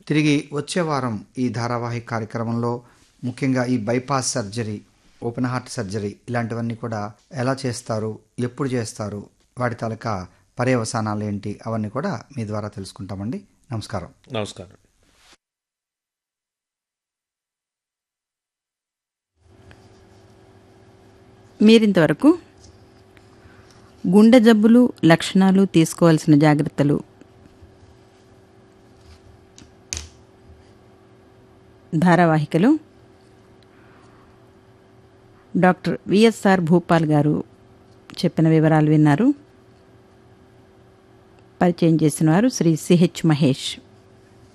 తిరిగి వచ్చే వారం ఈ ధారావాహిక కార్యక్రమంలో ముఖ్యంగా ఈ bypass surgery open heart surgery ఇలాంటివన్నీ కూడా ఎలా చేస్తారు ఎప్పుడు చేస్తారు వాటి తాలూకా పర్యవసానాలు ఏంటి అవన్నీ కూడా మీ ద్వారా తెలుసుకుంటామండి నమస్కారం నమస్కారం మీరింతవరకు గుండె జబ్బులు లక్షణాలు తీసుకోవాల్సిన జాగ్రత్తలు ధారావాహికలో డాక్టర్ విఎస్ఆర్ భూపాల్ గారు చెప్పిన వివరాలు విన్నారు పరిచయం చేసిన వారు శ్రీ సిహెచ్ మహేష్